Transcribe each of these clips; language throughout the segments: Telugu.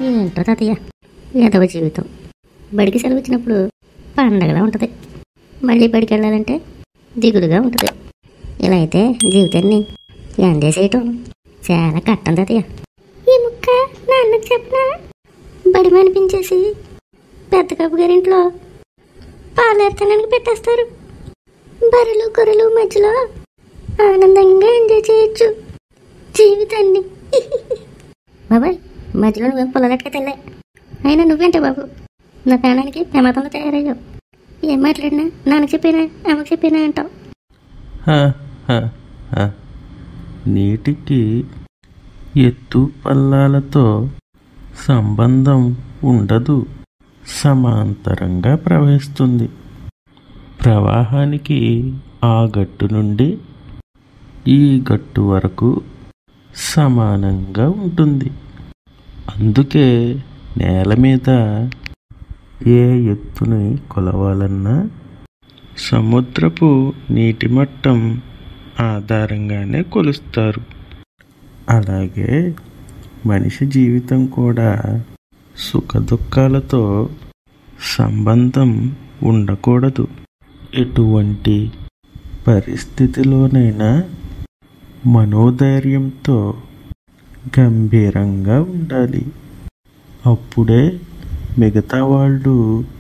ఏంటో తాతయ్య ఏదవ జీవితం బడికి సెలవు ఇచ్చినప్పుడు పండగలా ఉంటుంది మళ్ళీ బడికి వెళ్ళాలంటే దిగులుగా ఉంటుంది ఇలా అయితే జీవితాన్ని ఎండేసేయటం చాలా కట్టం తాతయ్య ఈ ముక్క నాన్నకు చెప్పనా బడి మనిపించేసి పెద్ద కప్పు గారింట్లో పాలేర్తనానికి పెట్టేస్తారు బర్రెలు గొర్రెలు మధ్యలో ఆనందంగా ఎంజాయ్ చేయొచ్చు జీవితాన్ని బాబాయ్ మధ్యలో నువ్వేం పొలాలెక్క తెల్లే అయినా నువ్వేంటే బాబు నా ప్రాణానికి ప్రమాదంలో తయారయ్యావు ఏం మాట్లాడినా నాన్నకు చెప్పినా అమ్మకు చెప్పినా అంటావు హ, హ, హ. నీటికి ఎత్తు పల్లాలతో సంబంధం ఉండదు సమాంతరంగా ప్రవహిస్తుంది ప్రవాహానికి ఆ గట్టు నుండి ఈ గట్టు వరకు సమానంగా ఉంటుంది అందుకే నేల మీద ఏ ఎత్తుని కొలవాలన్నా సముద్రపు నీటి మట్టం ఆధారంగానే కొలుస్తారు అలాగే మనిషి జీవితం కూడా సుఖదుఖాలతో సంబంధం ఉండకూడదు ఎటువంటి పరిస్థితిలోనైనా మనోధైర్యంతో గంభీరంగా ఉండాలి అప్పుడే మిగతా వాళ్ళు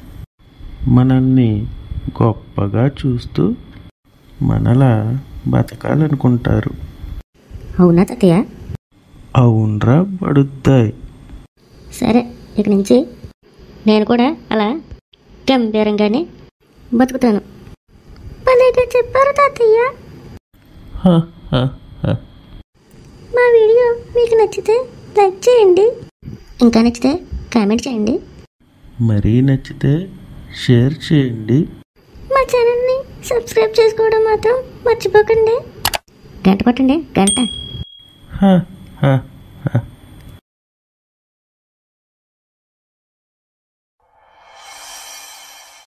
మనల్ని గొప్పగా చూస్తూ మనలా బతకాలనుకుంటారు అవునా తాతయ్య అవునరా పడుద్దాయి సరే ఇక నుంచి నేను కూడా అలా గంభీరంగానే బతుకుతాను భలేగా చెప్పారు తాతయ్య హ, హ, హ. మా వీడియో మీకు నచ్చితే లైక్ చేయండి ఇంకా నచ్చితే కామెంట్ చేయండి మరీ నచ్చితే షేర్ చేయండి మా ఛానల్ని సబ్స్క్రైబ్ చేసుకోవడం మాత్రం మర్చిపోకండి గంట కొట్టండి గంట హ, హ,